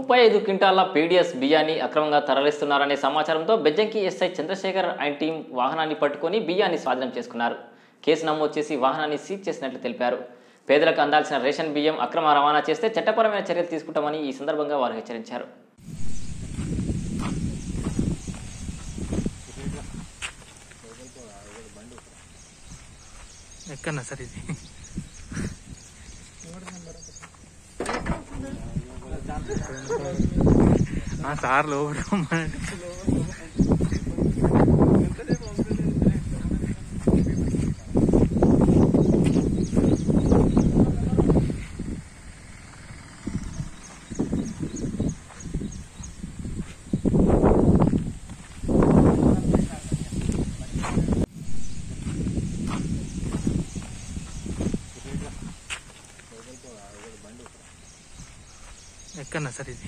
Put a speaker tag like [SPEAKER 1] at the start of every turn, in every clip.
[SPEAKER 1] ముప్పై ఐదు క్వింటాల పీడిఎస్ బియ్యాన్ని అక్రమంగా తరలిస్తున్నారనే సమాచారంతో బెజ్జంకి ఎస్ఐ చంద్రశేఖర్ ఆయన టీం వాహనాన్ని పట్టుకొని బియ్యాన్ని స్వాధీనం చేసుకున్నారు కేసు నమోదు చేసి వాహనాన్ని సీజ్ చేసినట్లు తెలిపారు పేదలకు అందాల్సిన రేషన్ బియ్యం అక్రమ రవాణా చేస్తే చట్టపరమైన చర్యలు తీసుకుంటామని ఈ సందర్భంగా వారు హెచ్చరించారు
[SPEAKER 2] ఎక్కన్నా సార్ ఇది ఆ సార్ లోపల రమ్మనంటే ఎక్కన్నా సార్ ఇది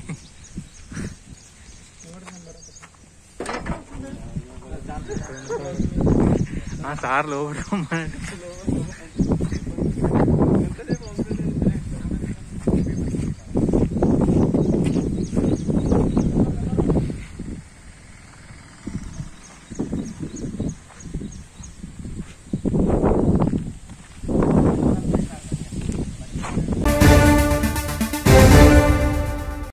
[SPEAKER 2] ఆ సార్ లోపల రమ్మనంటే